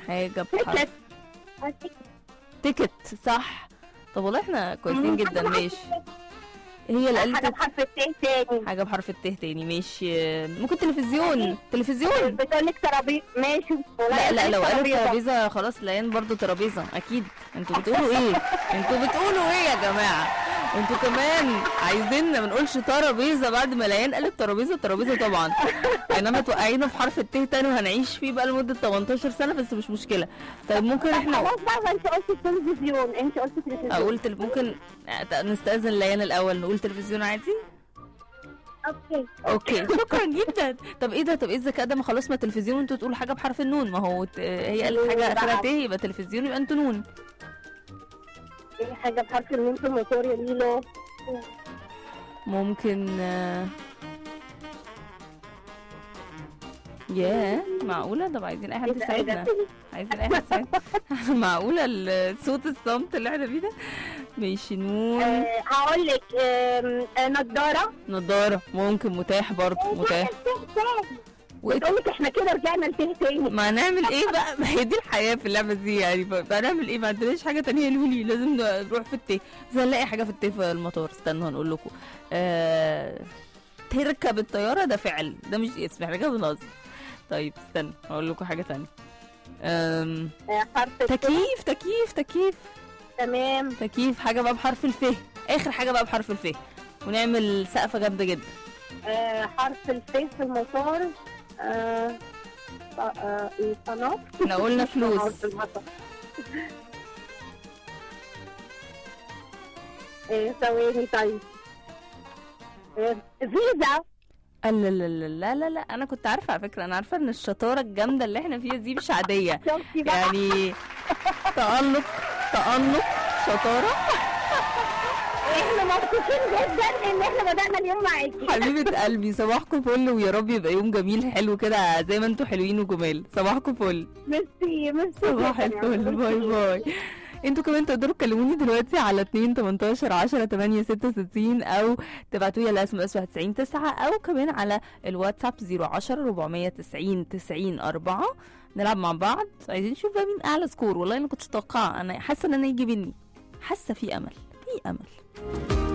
حاجة بحرف تيكت تيكت صح طب والله احنا كويسين جدا ماشي هي اللي حاجة قالت بحرف التاء تاني حاجة بحرف الت تاني ماشي ممكن تلفزيون تلفزيون بتقول لك ترابيزه ماشي لا لا لو قالت ترابيزة. ترابيزة خلاص ليان برضو ترابيزة أكيد انتوا بتقولوا ايه انتوا بتقولوا ايه يا جماعة انتوا كمان عايزيننا ما نقولش ترابيزة بعد ما ليان قالت ترابيزة ترابيزة طبعا انما توقعينا في حرف الت تاني وهنعيش فيه بقى لمدة 18 سنة بس مش مشكلة طيب ممكن احنا خلاص بقى ما انت قلت التلفزيون انت قلت التلفزيون اقول تل... ممكن نستأذن ليان الأول نقول تلفزيون عادي اوكي اوكي شكرا جدا طب ايه ده طب ايه الذكاء ده ما خلاص ما تلفزيون انتوا تقولوا حاجه بحرف النون ما هو ت- هي قالت حاجه اخرها ت يبقى تلفزيون يبقى انتوا نون ايه حاجه بحرف النون في الموتور يا ليلو ممكن آه، ياه معقوله طب عايزين اي حد ايه ده ايه ده يساعدنا عايزين اي حد يساعدنا معقوله الصوت الصمت اللي احنا فيه ده ماشي نون آه، هقول لك آم، آه، نضاره نضاره ممكن متاح برضه متاح وإيه بتقول لك احنا كده رجعنا لته تاني ما نعمل ايه بقى ما هي دي الحياه في اللعبه دي يعني ف- فنعمل ايه ما عندناش حاجه تانية لولي لازم نروح في التي بس هنلاقي حاجه في التي في المطار استنوا هنقول لكم آه... تركب الطياره ده فعل ده مش اسم احنا كده بنهزر طيب استنى هقول لكم حاجه تانية أم... آه، حرف الت تكييف تكييف تكييف تمام تكييف حاجه بقى بحرف الف اخر حاجه بقى بحرف الف ونعمل سقفه جامده جدا آه، حرف الف في المطار آه، ط- آه، إيه، طناط احنا قلنا فلوس في المطار. إيه، ثواني طيب آه، فيزا لا لا لا لا لا لا انا كنت عارفه على فكره انا عارفه ان الشطاره الجامده اللي احنا فيها دي مش عاديه شفتي بقى يعني تألق تألق شطاره احنا مبسوطين جدا ان احنا بدأنا اليوم معاكي حبيبه قلبي صباحكم فل ويا رب يبقى يوم جميل حلو كده زي ما انتوا حلوين وجمال صباحكم فل ميرسي ميرسي صباح جداً يا الفل ميرسي باي جداً. باي انتوا كمان تقدروا تكلموني دلوقتي على 2 18 10 8 66 او تبعتوا لي على اس ام اس 91 9 او كمان على الواتساب 010 490 90 4 نلعب مع بعض عايزين نشوف بقى مين اعلى سكور والله انا كنتش متوقعه انا حاسه ان انا يجي مني حاسه في امل في امل